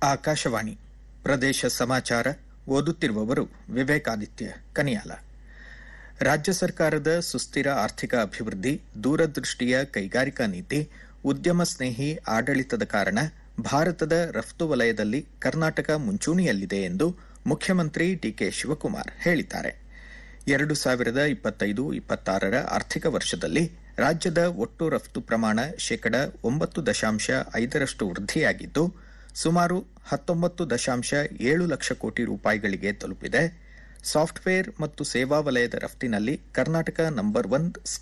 ಆಕಾಶವಾಣಿ ಪ್ರದೇಶ ಸಮಾಚಾರ ಓದುತ್ತಿರುವವರು ವಿವೇಕಾದಿತ್ಯ ಕನಿಯಾಲ ರಾಜ್ಯ ಸರ್ಕಾರದ ಸುಸ್ಥಿರ ಆರ್ಥಿಕ ಅಭಿವೃದ್ಧಿ ದೂರದೃಷ್ಟಿಯ ಕೈಗಾರಿಕಾ ನೀತಿ ಉದ್ಯಮ ಸ್ನೇಹಿ ಆಡಳಿತದ ಕಾರಣ ಭಾರತದ ರಫ್ತು ವಲಯದಲ್ಲಿ ಕರ್ನಾಟಕ ಮುಂಚೂಣಿಯಲ್ಲಿದೆ ಎಂದು ಮುಖ್ಯಮಂತ್ರಿ ಡಿಕೆ ಶಿವಕುಮಾರ್ ಹೇಳಿದ್ದಾರೆ ಎರಡು ಸಾವಿರದ ಇಪ್ಪತ್ತೈದು ಇಪ್ಪತ್ತಾರರ ಆರ್ಥಿಕ ವರ್ಷದಲ್ಲಿ ರಾಜ್ಯದ ಒಟ್ಟು ರಫ್ತು ಪ್ರಮಾಣ ಶೇಕಡ ಒಂಬತ್ತು ದಶಾಂಶ ಐದರಷ್ಟು ವೃದ್ಧಿಯಾಗಿದ್ದು ಸುಮಾರು ಹತ್ತೊಂಬತ್ತು ದಶಾಂಶ ಏಳು ಲಕ್ಷ ಕೋಟಿ ರೂಪಾಯಿಗಳಿಗೆ ತಲುಪಿದೆ ಸಾಫ್ಟ್ವೇರ್ ಮತ್ತು ಸೇವಾ ವಲಯದ ರಫ್ತಿನಲ್ಲಿ ಕರ್ನಾಟಕ ನಂಬರ್ ಒನ್